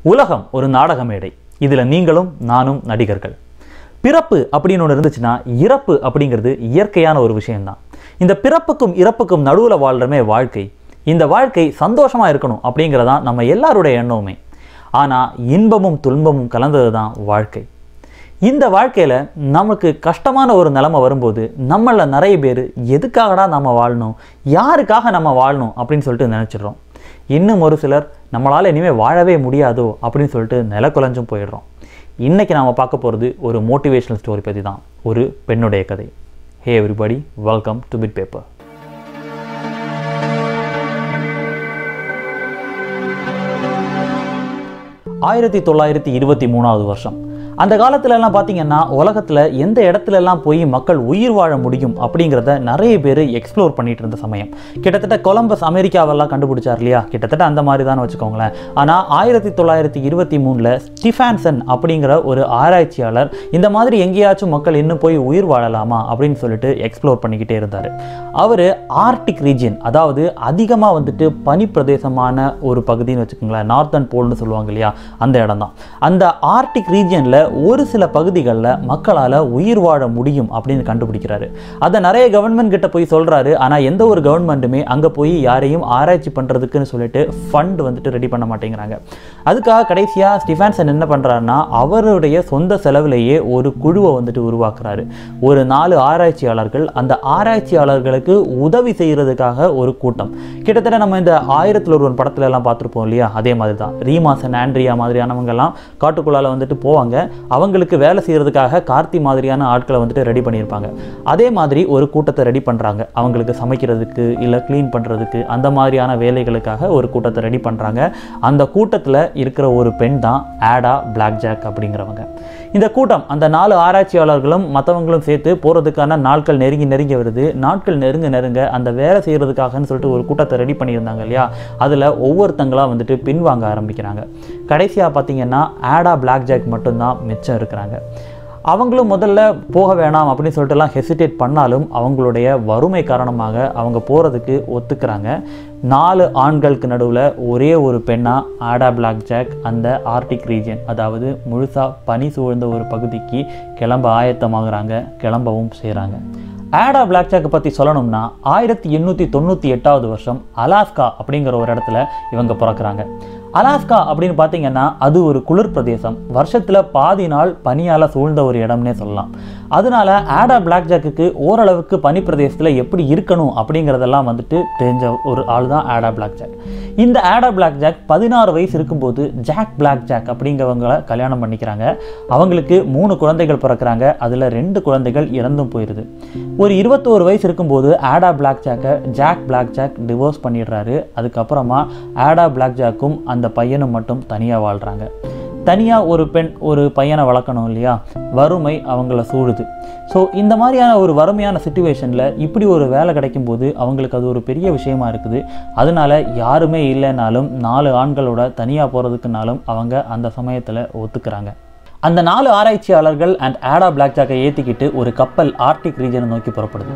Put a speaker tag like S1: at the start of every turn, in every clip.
S1: உலகம் ஒரு நாடக மேடை இதில் நீங்களும் நானும் நடிகர்கள் பிறப்பு அப்படின்னு ஒன்று இருந்துச்சுன்னா இறப்பு அப்படிங்கிறது இயற்கையான ஒரு விஷயம்தான் இந்த பிறப்புக்கும் இறப்புக்கும் நடுவில் வாழ்கிறமே வாழ்க்கை இந்த வாழ்க்கை சந்தோஷமாக இருக்கணும் அப்படிங்கிறதான் நம்ம எல்லாருடைய எண்ணமுமே ஆனால் இன்பமும் துன்பமும் கலந்தது தான் வாழ்க்கை இந்த வாழ்க்கையில் நமக்கு கஷ்டமான ஒரு நிலைமை வரும்போது நம்மள நிறைய பேர் எதுக்காகடா நம்ம வாழணும் யாருக்காக நம்ம வாழணும் அப்படின்னு சொல்லிட்டு நினச்சிடுறோம் இன்னும் ஒரு சிலர் நம்மளால் இனிமேல் வாழவே முடியாதோ அப்படின்னு சொல்லிட்டு நிலக்குலைஞ்சும் போயிடுறோம் இன்றைக்கி நாம் பார்க்க போகிறது ஒரு மோட்டிவேஷனல் ஸ்டோரி பற்றி தான் ஒரு பெண்ணுடைய கதை hey everybody welcome to bit paper ஆயிரத்தி தொள்ளாயிரத்தி இருபத்தி மூணாவது வருஷம் அந்த காலத்துல எல்லாம் பார்த்தீங்கன்னா உலகத்தில் எந்த இடத்துல எல்லாம் போய் மக்கள் உயிர் வாழ முடியும் அப்படிங்கிறத நிறைய பேர் எக்ஸ்ப்ளோர் பண்ணிட்டு இருந்த சமயம் கிட்டத்தட்ட கொலம்பஸ் அமெரிக்காவெல்லாம் கண்டுபிடிச்சார் இல்லையா கிட்டத்தட்ட அந்த மாதிரி தான் வச்சுக்கோங்களேன் ஆனால் ஆயிரத்தி தொள்ளாயிரத்தி இருபத்தி மூணில் ஸ்டிஃபான்சன் அப்படிங்கிற ஒரு ஆராய்ச்சியாளர் இந்த மாதிரி எங்கேயாச்சும் மக்கள் இன்னும் போய் உயிர் வாழலாமா அப்படின்னு சொல்லிட்டு எக்ஸ்ப்ளோர் பண்ணிக்கிட்டே இருந்தார் அவர் ஆர்டிக் ரீஜியன் அதாவது அதிகமாக வந்துட்டு பனிப்பிரதேசமான ஒரு பகுதின்னு வச்சுக்கோங்களேன் நார்த்தன் போல்னு சொல்லுவாங்க இல்லையா அந்த இடம் தான் அந்த ஆர்டிக் ரீஜியனில் ஒரு சில பகுதிகளில் மக்களால் உயிர் வாழ முடியும் அப்படின்னு கண்டுபிடிக்கிறாரு அதை நிறைய கவர்மெண்ட் கிட்ட போய் சொல்கிறாரு ஆனால் எந்த ஒரு கவர்மெண்ட்டுமே அங்கே போய் யாரையும் ஆராய்ச்சி பண்ணுறதுக்குன்னு சொல்லிட்டு ஃபண்ட் வந்துட்டு ரெடி பண்ண மாட்டேங்கிறாங்க அதுக்காக கடைசியாக ஸ்டிஃபான்சன் என்ன பண்ணுறாருன்னா அவருடைய சொந்த செலவிலேயே ஒரு குழுவை வந்துட்டு உருவாக்குறாரு ஒரு நாலு ஆராய்ச்சியாளர்கள் அந்த ஆராய்ச்சியாளர்களுக்கு உதவி செய்கிறதுக்காக ஒரு கூட்டம் கிட்டத்தட்ட நம்ம இந்த ஆயிரத்தில் ஒருவன் படத்துல எல்லாம் பார்த்துருப்போம் இல்லையா அதே மாதிரி தான் ரீமாசன் ஆண்ட்ரியா மாதிரியானவங்கெல்லாம் காட்டுக்குள்ளால வந்துட்டு போவாங்க அவங்களுக்கு வேலை செய்கிறதுக்காக கார்த்தி மாதிரியான ஆட்களை வந்துட்டு ரெடி பண்ணியிருப்பாங்க அதே மாதிரி ஒரு கூட்டத்தை ரெடி பண்ணுறாங்க அவங்களுக்கு சமைக்கிறதுக்கு இல்லை க்ளீன் பண்ணுறதுக்கு அந்த மாதிரியான வேலைகளுக்காக ஒரு கூட்டத்தை ரெடி பண்ணுறாங்க அந்த கூட்டத்தில் இருக்கிற ஒரு பெண் தான் ஆடா பிளாக் ஜாக் அப்படிங்கிறவங்க இந்த கூட்டம் அந்த நாலு ஆராய்ச்சியாளர்களும் மற்றவங்களும் சேர்த்து போகிறதுக்கான நாட்கள் நெருங்கி நெருங்கி வருது நாட்கள் நெருங்க நெருங்க அந்த வேலை செய்கிறதுக்காகன்னு சொல்லிட்டு ஒரு கூட்டத்தை ரெடி பண்ணியிருந்தாங்க இல்லையா அதில் ஒவ்வொருத்தங்களாக வந்துட்டு பின்வாங்க ஆரம்பிக்கிறாங்க கடைசியாக பார்த்தீங்கன்னா ஆடா பிளாக் ஜாக் மட்டும்தான் மிச்சம் இருக்கிறாங்க அவங்களும் முதல்ல போக வேணாம் அப்படின்னு சொல்லிட்டுலாம் ஹெசிடேட் பண்ணாலும் அவங்களுடைய வறுமை காரணமாக அவங்க போகிறதுக்கு ஒத்துக்கிறாங்க நாலு ஆண்களுக்கு நடுவில் ஒரே ஒரு பெண்ணாக ஆடா பிளாக் ஜாக் அந்த ஆர்டிக் ரீஜன் அதாவது முழுசாக பனி சூழ்ந்த ஒரு பகுதிக்கு கிளம்ப ஆயத்தமாகறாங்க கிளம்பவும் செய்கிறாங்க ஆடா பிளாக் ஜாக்கை பற்றி சொல்லணும்னா ஆயிரத்தி எண்ணூற்றி தொண்ணூற்றி எட்டாவது வருஷம் அலாஸ்கா அப்படிங்கிற ஒரு இடத்துல இவங்க பிறக்கிறாங்க அலாஸ்கா அப்படின்னு பார்த்தீங்கன்னா அது ஒரு குளிர் பிரதேசம் வருஷத்தில் பாதி நாள் பனியால் சூழ்ந்த ஒரு இடம்னே சொல்லலாம் அதனால ஆடா பிளாக் ஜாக்குக்கு ஓரளவுக்கு பனி பிரதேசத்தில் எப்படி இருக்கணும் அப்படிங்கிறதெல்லாம் வந்துட்டு தெரிஞ்ச ஒரு ஆள் தான் ஆடா பிளாக் ஜாக் இந்த ஆடா பிளாக் ஜாக் பதினாறு வயசு இருக்கும்போது ஜாக் பிளாக் ஜாக் அப்படிங்கிறவங்களை கல்யாணம் பண்ணிக்கிறாங்க அவங்களுக்கு மூணு குழந்தைகள் பிறக்கிறாங்க அதில் ரெண்டு குழந்தைகள் இறந்தும் போயிடுது ஒரு இருபத்தோரு வயசு இருக்கும்போது Ada Blackjack Jack Blackjack divorce பண்ணிடுறாரு அதுக்கப்புறமா ஆடா பிளாக் ஜாக்கும் அந்த பையனும் மட்டும் தனியாக வாழ்கிறாங்க தனியாக ஒரு பெண் ஒரு பையனை வளர்க்கணும் இல்லையா வறுமை அவங்கள சூழுது ஸோ இந்த மாதிரியான ஒரு வறுமையான சுச்சுவேஷனில் இப்படி ஒரு வேலை கிடைக்கும்போது அவங்களுக்கு அது ஒரு பெரிய விஷயமா இருக்குது அதனால யாருமே இல்லைனாலும் நாலு ஆண்களோட தனியாக போகிறதுக்குனாலும் அவங்க அந்த சமயத்தில் ஒத்துக்கிறாங்க அந்த நாலு ஆராய்ச்சியாளர்கள் அண்ட் ஆடா பிளாக் ஜாக்கை ஏற்றிக்கிட்டு ஒரு கப்பல் ஆர்டிக் ரீஜனை நோக்கி புறப்படுது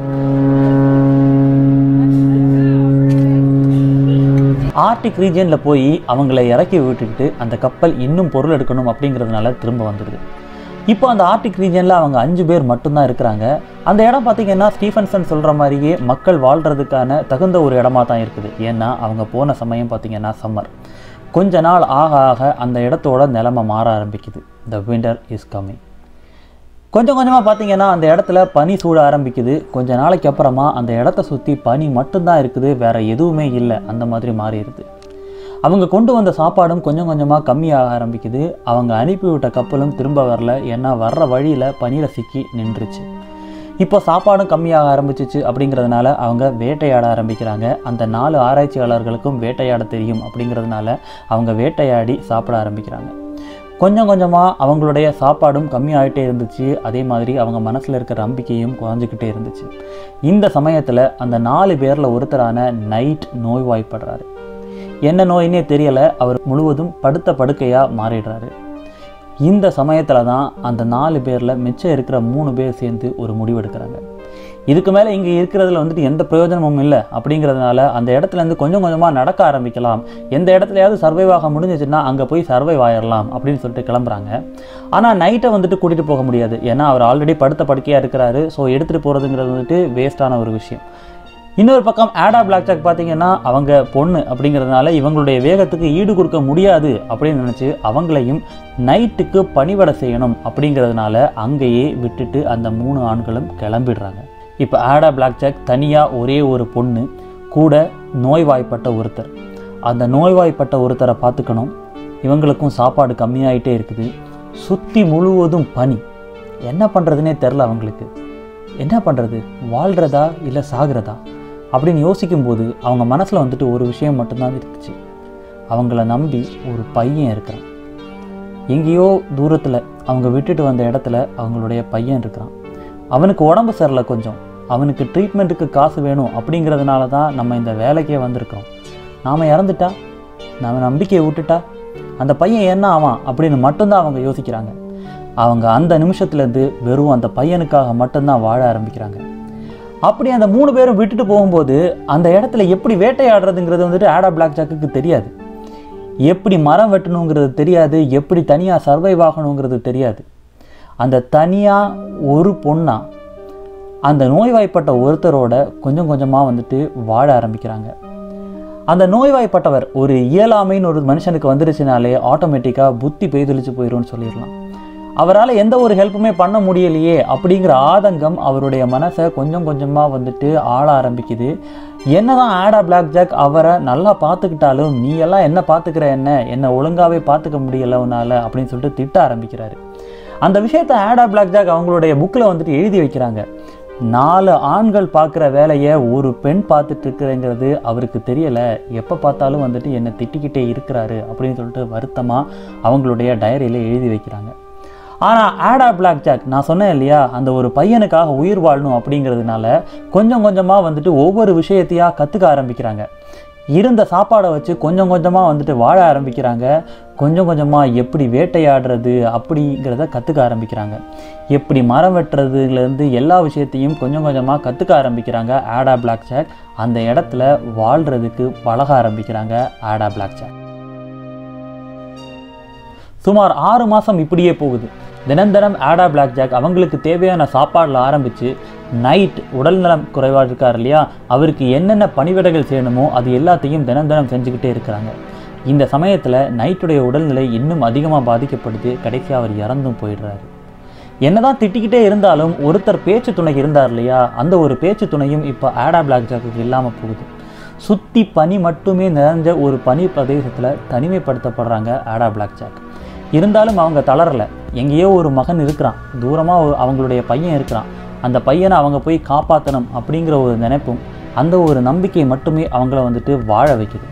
S1: ஆர்டிக் ரீஜனில் போய் அவங்கள இறக்கி விட்டுக்கிட்டு அந்த கப்பல் இன்னும் பொருள் எடுக்கணும் அப்படிங்கிறதுனால திரும்ப வந்துடுது இப்போ அந்த ஆர்டிக் ரீஜனில் அவங்க அஞ்சு பேர் மட்டும்தான் இருக்கிறாங்க அந்த இடம் பார்த்திங்கன்னா ஸ்டீஃபன்சன் சொல்கிற மாதிரியே மக்கள் வாழ்கிறதுக்கான தகுந்த ஒரு இடமா தான் இருக்குது ஏன்னா அவங்க போன சமயம் பார்த்திங்கன்னா சம்மர் கொஞ்ச நாள் ஆக ஆக அந்த இடத்தோட நிலைமை மாற ஆரம்பிக்குது த விண்டர் இஸ் கம்மிங் கொஞ்சம் கொஞ்சமாக பார்த்தீங்கன்னா அந்த இடத்துல பனி சூட ஆரம்பிக்குது கொஞ்ச நாளைக்கு அப்புறமா அந்த இடத்த சுற்றி பனி மட்டும்தான் இருக்குது வேறு எதுவுமே இல்லை அந்த மாதிரி மாறிடுது அவங்க கொண்டு வந்த சாப்பாடும் கொஞ்சம் கொஞ்சமாக கம்மியாக ஆரம்பிக்குது அவங்க அனுப்பிவிட்ட கப்பலும் திரும்ப வரல ஏன்னா வர்ற வழியில் பனியில் சிக்கி நின்றுச்சு இப்போ சாப்பாடும் கம்மியாக ஆரம்பிச்சிச்சு அப்படிங்கிறதுனால அவங்க வேட்டையாட ஆரம்பிக்கிறாங்க அந்த நாலு ஆராய்ச்சியாளர்களுக்கும் வேட்டையாட தெரியும் அப்படிங்கிறதுனால அவங்க வேட்டையாடி சாப்பிட ஆரம்பிக்கிறாங்க கொஞ்சம் கொஞ்சமாக அவங்களுடைய சாப்பாடும் கம்மியாகிட்டே இருந்துச்சு அதே மாதிரி அவங்க மனசில் இருக்கிற நம்பிக்கையும் குறைஞ்சிக்கிட்டே இருந்துச்சு இந்த சமயத்தில் அந்த நாலு பேரில் ஒருத்தரான நைட் நோய்வாய்ப்படுறாரு என்ன நோயினே தெரியலை அவர் முழுவதும் படுத்த படுக்கையாக மாறிடுறாரு இந்த சமயத்தில் தான் அந்த நாலு பேரில் மிச்சம் இருக்கிற மூணு பேர் சேர்ந்து ஒரு முடிவெடுக்கிறாங்க இதுக்கு மேலே இங்கே இருக்கிறதுல வந்துட்டு எந்த பிரயோஜனமும் இல்லை அப்படிங்கிறதுனால அந்த இடத்துல இருந்து கொஞ்சம் கொஞ்சமாக நடக்க ஆரம்பிக்கலாம் எந்த இடத்துலையாவது சர்வைவ் ஆக முடிஞ்சிச்சுன்னா அங்கே போய் சர்வைவ் ஆயிடலாம் அப்படின்னு சொல்லிட்டு கிளம்புறாங்க ஆனால் நைட்டை வந்துட்டு கூட்டிகிட்டு போக முடியாது ஏன்னா அவர் ஆல்ரெடி படுத்த படுக்கையாக இருக்கிறாரு ஸோ எடுத்துகிட்டு போகிறதுங்கிறது வந்துட்டு வேஸ்ட்டான ஒரு விஷயம் இன்னொரு பக்கம் ஆடா பிளாக் ஜாக் பார்த்தீங்கன்னா அவங்க பொண்ணு அப்படிங்கிறதுனால இவங்களுடைய வேகத்துக்கு ஈடு கொடுக்க முடியாது அப்படின்னு நினச்சி அவங்களையும் நைட்டுக்கு பணிவடை செய்யணும் அப்படிங்கிறதுனால அங்கேயே விட்டுட்டு அந்த மூணு ஆண்களும் கிளம்பிடுறாங்க இப்போ ஆடா பிளாக் ஜாக் தனியாக ஒரே ஒரு பொண்ணு கூட நோய்வாய்ப்பட்ட ஒருத்தர் அந்த நோய்வாய்ப்பட்ட ஒருத்தரை பார்த்துக்கணும் இவங்களுக்கும் சாப்பாடு கம்மியாயிட்டே இருக்குது சுற்றி முழுவதும் பனி என்ன பண்ணுறதுனே தெரில அவங்களுக்கு என்ன பண்ணுறது வாழ்கிறதா இல்லை சாகிறதா அப்படின்னு யோசிக்கும்போது அவங்க மனசில் வந்துட்டு ஒரு விஷயம் மட்டும்தான் இருந்துச்சு அவங்கள நம்பி ஒரு பையன் இருக்கிறான் எங்கேயோ தூரத்தில் அவங்க விட்டுட்டு வந்த இடத்துல அவங்களுடைய பையன் இருக்கிறான் அவனுக்கு உடம்பு சரியில்லை கொஞ்சம் அவனுக்கு ட்ரீட்மெண்ட்டுக்கு காசு வேணும் அப்படிங்கிறதுனால தான் நம்ம இந்த வேலைக்கே வந்திருக்கிறோம் நாம் இறந்துட்டா நம்ம நம்பிக்கையை விட்டுட்டா அந்த பையன் என்ன ஆவான் அப்படின்னு மட்டும்தான் அவங்க யோசிக்கிறாங்க அவங்க அந்த நிமிஷத்துலேருந்து வெறும் அந்த பையனுக்காக மட்டும்தான் வாழ ஆரம்பிக்கிறாங்க அப்படி அந்த மூணு பேரும் விட்டுட்டு போகும்போது அந்த இடத்துல எப்படி வேட்டையாடுறதுங்கிறது வந்துட்டு ஆடா பிளாக் ஜாக்குக்கு தெரியாது எப்படி மரம் வெட்டணுங்கிறது தெரியாது எப்படி தனியாக சர்வைவ் ஆகணுங்கிறது தெரியாது அந்த தனியாக ஒரு பொண்ணா அந்த நோய்வாய்ப்பட்ட ஒருத்தரோட கொஞ்சம் கொஞ்சமாக வந்துட்டு வாழ ஆரம்பிக்கிறாங்க அந்த நோய்வாய்ப்பட்டவர் ஒரு இயலாமைன்னு ஒரு மனுஷனுக்கு வந்துருச்சுனாலே ஆட்டோமேட்டிக்காக புத்தி பெய்தொழிச்சு போயிடும்னு சொல்லிடலாம் அவரால் எந்த ஒரு ஹெல்ப்புமே பண்ண முடியலையே அப்படிங்கிற ஆதங்கம் அவருடைய மனசை கொஞ்சம் கொஞ்சமாக வந்துட்டு ஆள ஆரம்பிக்குது என்னதான் ஆடா பிளாக் ஜாக் அவரை நல்லா பார்த்துக்கிட்டாலும் நீ எல்லாம் என்ன பார்த்துக்கிற என்ன என்னை ஒழுங்காகவே பார்த்துக்க முடியல உன்னால அப்படின்னு சொல்லிட்டு திட்ட ஆரம்பிக்கிறாரு அந்த விஷயத்தை ஆடா பிளாக் ஜாக் அவங்களுடைய புக்கில் வந்துட்டு எழுதி வைக்கிறாங்க நாலு ஆண்கள் பார்க்குற வேலையை ஒரு பெண் பார்த்துட்டு இருக்கிறேங்கிறது அவருக்கு தெரியலை எப்போ பார்த்தாலும் வந்துட்டு என்னை திட்டிக்கிட்டே இருக்கிறாரு அப்படின்னு சொல்லிட்டு வருத்தமாக அவங்களுடைய டைரியில் எழுதி வைக்கிறாங்க ஆனால் ஆடா பிளாக் ஜாக் நான் சொன்னேன் இல்லையா அந்த ஒரு பையனுக்காக உயிர் வாழணும் அப்படிங்கிறதுனால கொஞ்சம் கொஞ்சமாக வந்துட்டு ஒவ்வொரு விஷயத்தையாக கற்றுக்க ஆரம்பிக்கிறாங்க இருந்த சாப்பாடை வச்சு கொஞ்சம் கொஞ்சமாக வந்துட்டு வாழ ஆரம்பிக்கிறாங்க கொஞ்சம் கொஞ்சமாக எப்படி வேட்டையாடுறது அப்படிங்கிறத கற்றுக்க ஆரம்பிக்கிறாங்க எப்படி மரம் வெட்டுறதுலேருந்து எல்லா விஷயத்தையும் கொஞ்சம் கொஞ்சமாக கற்றுக்க ஆரம்பிக்கிறாங்க ஆடா பிளாக் ஜாக் அந்த இடத்துல வாழ்கிறதுக்கு பழக ஆரம்பிக்கிறாங்க ஆடா பிளாக் ஜாக் சுமார் ஆறு மாதம் இப்படியே போகுது தினம் தினம் ஆடா பிளாக் ஜாக் அவங்களுக்கு தேவையான சாப்பாடில் ஆரம்பித்து நைட் உடல்நலம் குறைவாக இருக்கார் இல்லையா அவருக்கு என்னென்ன பணிவிடைகள் செய்யணுமோ அது எல்லாத்தையும் தினம் தினம் செஞ்சுக்கிட்டே இருக்கிறாங்க இந்த சமயத்தில் நைட்டுடைய உடல்நிலை இன்னும் அதிகமாக பாதிக்கப்படுது கடைசியாக அவர் இறந்தும் போயிடுறாரு என்னதான் திட்டிக்கிட்டே இருந்தாலும் ஒருத்தர் பேச்சு துணை இருந்தார் இல்லையா அந்த ஒரு பேச்சு துணையும் இப்போ ஆடா பிளாக் ஜாக்குக்கு இல்லாமல் போகுது சுற்றி பனி மட்டுமே நிறைஞ்ச ஒரு பனி பிரதேசத்தில் தனிமைப்படுத்தப்படுறாங்க ஆடா பிளாக் ஜாக் இருந்தாலும் அவங்க தளரல எங்கேயோ ஒரு மகன் இருக்கிறான் தூரமாக அவங்களுடைய பையன் இருக்கிறான் அந்த பையனை அவங்க போய் காப்பாற்றணும் அப்படிங்கிற ஒரு நினைப்பும் அந்த ஒரு நம்பிக்கை மட்டுமே அவங்கள வந்துட்டு வாழ வைக்குது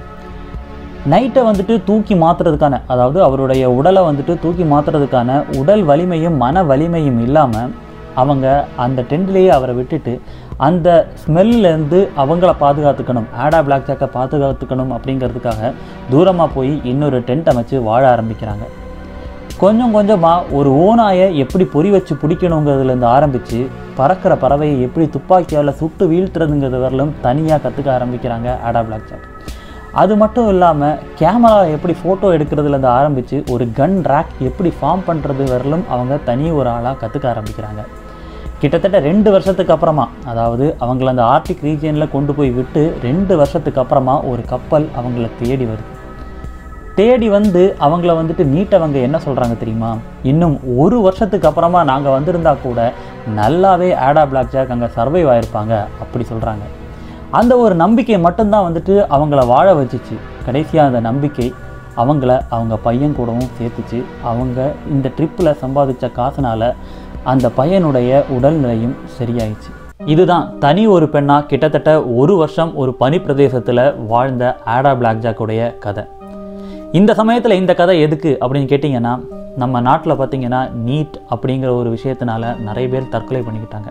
S1: நைட்டை வந்துட்டு தூக்கி மாற்றுறதுக்கான அதாவது அவருடைய உடலை வந்துட்டு தூக்கி மாற்றுறதுக்கான உடல் வலிமையும் மன வலிமையும் இல்லாமல் அவங்க அந்த டென்ட்லேயே அவரை விட்டுட்டு அந்த ஸ்மெல்லேருந்து அவங்கள பாதுகாத்துக்கணும் ஆடா பிளாக் ஜாக்கை பாதுகாத்துக்கணும் அப்படிங்கிறதுக்காக தூரமாக போய் இன்னொரு டென்ட் அமைச்சு வாழ ஆரம்பிக்கிறாங்க கொஞ்சம் கொஞ்சமாக ஒரு ஓநாயை எப்படி பொறி வச்சு பிடிக்கணுங்கிறதுலேருந்து ஆரம்பித்து பறக்கிற பறவையை எப்படி துப்பாக்கியால் சுட்டு வீழ்த்துறதுங்கிறது வரலும் தனியாக கற்றுக்க ஆரம்பிக்கிறாங்க ஆடா பிளாக் ஜாக் அது மட்டும் இல்லாமல் கேமரா எப்படி ஃபோட்டோ எடுக்கிறதுலேருந்து ஆரம்பித்து ஒரு கன் ரேக் எப்படி ஃபார்ம் பண்ணுறது வரலும் அவங்க தனி ஒரு ஆளாக கற்றுக்க ஆரம்பிக்கிறாங்க கிட்டத்தட்ட ரெண்டு வருஷத்துக்கு அப்புறமா அதாவது அவங்கள அந்த ஆர்டிக் ரீஜியனில் கொண்டு போய் விட்டு ரெண்டு வருஷத்துக்கு அப்புறமா ஒரு கப்பல் அவங்கள தேடி வருது தேடி வந்து அவங்கள வந்துட்டு மீட்டவங்க என்ன சொல்கிறாங்க தெரியுமா இன்னும் ஒரு வருஷத்துக்கு அப்புறமா நாங்கள் வந்திருந்தா கூட நல்லாவே ஆடா பிளாக் ஜாக் அங்கே சர்வைவ் ஆயிருப்பாங்க அப்படி சொல்கிறாங்க அந்த ஒரு நம்பிக்கை மட்டும்தான் வந்துட்டு அவங்கள வாழ வச்சுச்சு கடைசியாக அந்த நம்பிக்கை அவங்கள அவங்க பையன் கூடவும் சேர்த்துச்சு அவங்க இந்த ட்ரிப்பில் சம்பாதிச்ச காசுனால அந்த பையனுடைய உடல்நிலையும் சரியாயிடுச்சு இதுதான் தனி ஒரு பெண்ணாக கிட்டத்தட்ட ஒரு வருஷம் ஒரு பனி பிரதேசத்தில் வாழ்ந்த ஆடா பிளாக் ஜாக்குடைய கதை இந்த சமயத்தில் இந்த கதை எதுக்கு அப்படின்னு கேட்டிங்கன்னா நம்ம நாட்டில் பார்த்தீங்கன்னா நீட் அப்படிங்கிற ஒரு விஷயத்தினால நிறைய பேர் தற்கொலை பண்ணிக்கிட்டாங்க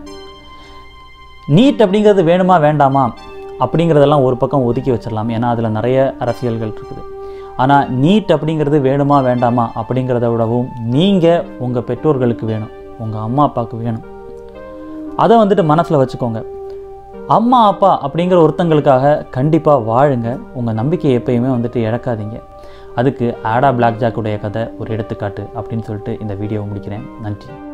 S1: நீட் அப்படிங்கிறது வேணுமா வேண்டாமா அப்படிங்கிறதெல்லாம் ஒரு பக்கம் ஒதுக்கி வச்சிடலாம் ஏன்னா அதில் நிறைய அரசியல்கள் இருக்குது ஆனால் நீட் அப்படிங்கிறது வேணுமா வேண்டாமா அப்படிங்கிறத விடவும் நீங்கள் உங்கள் பெற்றோர்களுக்கு வேணும் உங்கள் அம்மா அப்பாவுக்கு வேணும் அதை வந்துட்டு மனசில் வச்சுக்கோங்க அம்மா அப்பா அப்படிங்கிற ஒருத்தங்களுக்காக கண்டிப்பாக வாழுங்க உங்கள் நம்பிக்கையை எப்பயுமே வந்துட்டு இழக்காதீங்க அதுக்கு ஆடா பிளாக் ஜாக்குடைய கதை ஒரு எடுத்துக்காட்டு அப்படின்னு சொல்லிட்டு இந்த வீடியோவை முடிக்கிறேன் நன்றி